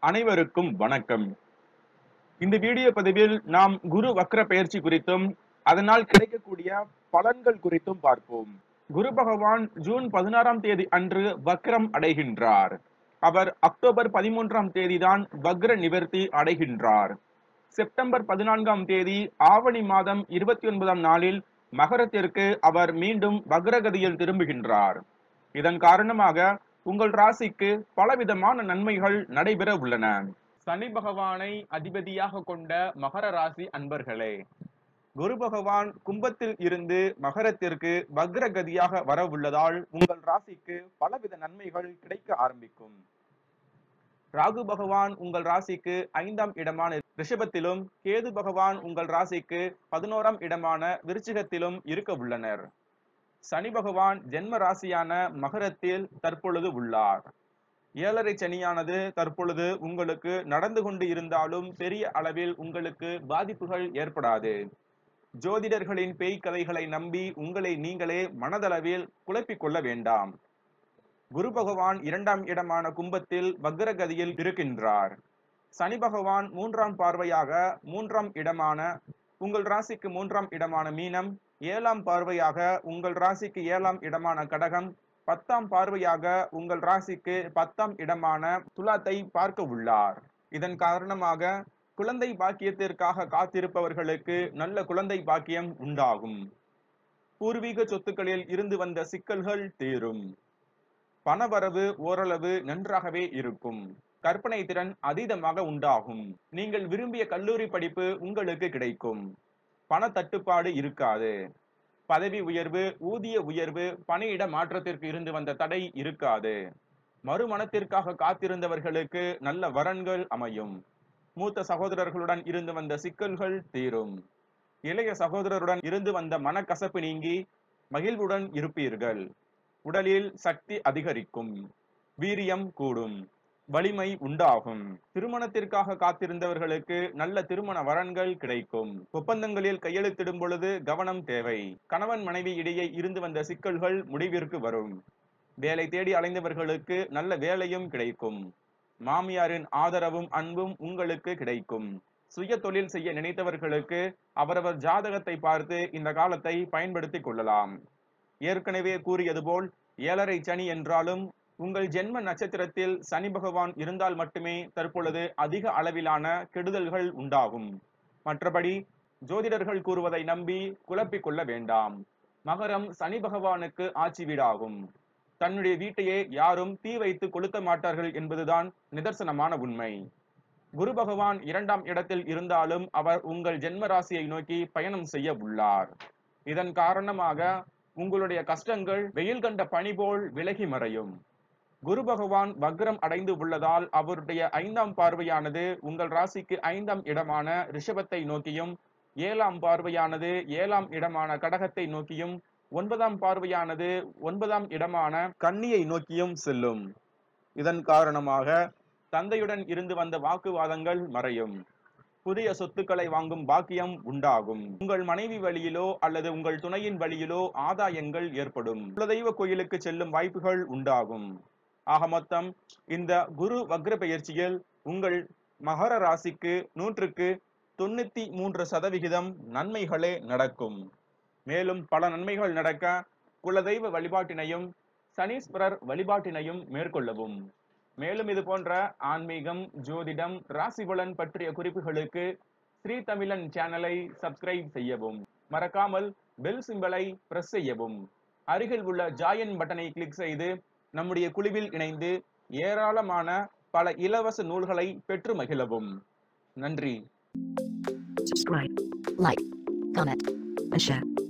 அனைவருக்கும் வணக்கம் இந்த வீடியோ பதிவில் நாம் குரு வக்ர பயிற்சி குறித்தும் அதனால் கிடைக்கக்கூடிய பலன்கள் குறித்தும் பார்ப்போம் குரு பகவான் ஜூன் பதினாறாம் தேதி அன்று வக்ரம் அடைகின்றார் அவர் அக்டோபர் பதிமூன்றாம் தேதிதான் வக்ர நிவர்த்தி அடைகின்றார் செப்டம்பர் பதினான்காம் தேதி ஆவணி மாதம் இருபத்தி ஒன்பதாம் நாளில் மகரத்திற்கு அவர் மீண்டும் வக்ரகதியில் திரும்புகின்றார் இதன் காரணமாக உங்கள் ராசிக்கு பலவிதமான நன்மைகள் நடைபெற உள்ளன சனி பகவானை அதிபதியாக கொண்ட மகர ராசி அன்பர்களே குரு பகவான் கும்பத்தில் இருந்து மகரத்திற்கு வக்ரகதியாக வர உள்ளதால் உங்கள் ராசிக்கு பலவித நன்மைகள் கிடைக்க ஆரம்பிக்கும் ராகு பகவான் உங்கள் ராசிக்கு ஐந்தாம் இடமான ரிஷபத்திலும் கேது பகவான் உங்கள் ராசிக்கு பதினோராம் இடமான விருச்சிகத்திலும் இருக்க உள்ளனர் சனி பகவான் ஜென்ம ராசியான மகரத்தில் தற்பொழுது உள்ளார் ஏழரை சனியானது தற்பொழுது உங்களுக்கு நடந்து கொண்டு இருந்தாலும் பெரிய அளவில் உங்களுக்கு பாதிப்புகள் ஏற்படாது ஜோதிடர்களின் பேய் கதைகளை நம்பி உங்களை நீங்களே மனதளவில் குழப்பிக் கொள்ள வேண்டாம் குரு பகவான் இரண்டாம் இடமான கும்பத்தில் வக்ரகதியில் இருக்கின்றார் சனி பகவான் மூன்றாம் பார்வையாக மூன்றாம் இடமான உங்கள் ராசிக்கு மூன்றாம் இடமான மீனம் ஏழாம் பார்வையாக உங்கள் ராசிக்கு ஏழாம் இடமான கடகம் பத்தாம் பார்வையாக உங்கள் ராசிக்கு பத்தாம் இடமான துலாத்தை பார்க்க உள்ளார் இதன் காரணமாக குழந்தை பாக்கியத்திற்காக காத்திருப்பவர்களுக்கு நல்ல குழந்தை பாக்கியம் உண்டாகும் பூர்வீக சொத்துக்களில் இருந்து வந்த சிக்கல்கள் தீரும் பணவரவு ஓரளவு நன்றாகவே இருக்கும் கற்பனை திறன் அதீதமாக உண்டாகும் நீங்கள் விரும்பிய கல்லூரி படிப்பு உங்களுக்கு கிடைக்கும் பண தட்டுப்பாடு இருக்காது பதவி உயர்வு ஊதிய உயர்வு பணியிட மாற்றத்திற்கு இருந்து வந்த தடை இருக்காது மறுமணத்திற்காக காத்திருந்தவர்களுக்கு நல்ல வரன்கள் அமையும் மூத்த சகோதரர்களுடன் இருந்து வந்த சிக்கல்கள் தீரும் இளைய சகோதரருடன் இருந்து வந்த மனக்கசப்பு நீங்கி மகிழ்வுடன் இருப்பீர்கள் உடலில் சக்தி அதிகரிக்கும் வீரியம் கூடும் வலிமை உண்டாகும் திருமணத்திற்காக காத்திருந்தவர்களுக்கு நல்ல திருமண வரன்கள் கிடைக்கும் ஒப்பந்தங்களில் கையெழுத்திடும் பொழுது கவனம் தேவை கணவன் மனைவி இடையே இருந்து வந்த சிக்கல்கள் முடிவிற்கு வரும் வேலை தேடி அலைந்தவர்களுக்கு நல்ல வேலையும் கிடைக்கும் மாமியாரின் ஆதரவும் அன்பும் உங்களுக்கு கிடைக்கும் சுய தொழில் செய்ய நினைத்தவர்களுக்கு அவரவர் ஜாதகத்தை பார்த்து இந்த காலத்தை பயன்படுத்திக் கொள்ளலாம் ஏற்கனவே கூறியது போல் ஏழரை சனி என்றாலும் உங்கள் ஜென்ம நட்சத்திரத்தில் சனி பகவான் இருந்தால் மட்டுமே தற்பொழுது அதிக அளவிலான கெடுதல்கள் உண்டாகும் மற்றபடி ஜோதிடர்கள் கூறுவதை நம்பி குழப்பிக் கொள்ள வேண்டாம் மகரம் சனி பகவானுக்கு ஆட்சி வீடாகும் தன்னுடைய வீட்டையே யாரும் தீ வைத்து கொளுத்த மாட்டார்கள் என்பதுதான் நிதர்சனமான உண்மை குரு பகவான் இரண்டாம் இடத்தில் இருந்தாலும் அவர் உங்கள் ஜென்ம ராசியை நோக்கி பயணம் செய்ய உள்ளார் இதன் காரணமாக உங்களுடைய கஷ்டங்கள் வெயில் கண்ட பனி போல் விலகி மறையும் குரு பகவான் வக்ரம் அடைந்து உள்ளதால் அவருடைய ஐந்தாம் பார்வையானது உங்கள் ராசிக்கு ஐந்தாம் இடமான ரிஷபத்தை நோக்கியும் ஏழாம் பார்வையானது ஏழாம் இடமான கடகத்தை நோக்கியும் ஒன்பதாம் பார்வையானது ஒன்பதாம் இடமான கன்னியை நோக்கியும் செல்லும் இதன் காரணமாக தந்தையுடன் இருந்து வந்த வாக்குவாதங்கள் மறையும் புதிய சொத்துக்களை வாங்கும் பாக்கியம் உண்டாகும் உங்கள் மனைவி வழியிலோ அல்லது உங்கள் துணையின் வழியிலோ ஆதாயங்கள் ஏற்படும் குலதெய்வ கோயிலுக்கு செல்லும் வாய்ப்புகள் உண்டாகும் ஆக மொத்தம் இந்த குரு வக்ர பெயர்ச்சியில் உங்கள் மகர ராசிக்கு நூற்றுக்கு தொண்ணூத்தி மூன்று சதவிகிதம் நன்மைகளே நடக்கும் மேலும் பல நன்மைகள் நடக்க குலதெய்வ வழிபாட்டினையும் சனீஸ்வரர் வழிபாட்டினையும் மேற்கொள்ளவும் மேலும் இது போன்ற ஆன்மீகம் ஜோதிடம் ராசிபலன் பற்றிய குறிப்புகளுக்கு ஸ்ரீ தமிழன் சேனலை சப்ஸ்கிரைப் செய்யவும் மறக்காமல் பெல் சிம்பலை பிரஸ் செய்யவும் அருகில் உள்ள ஜாயின் பட்டனை கிளிக் செய்து நம்முடைய குழுவில் இணைந்து ஏராளமான பல இலவச நூல்களை பெற்று மகிழவும் நன்றி subscribe, like, comment, and share.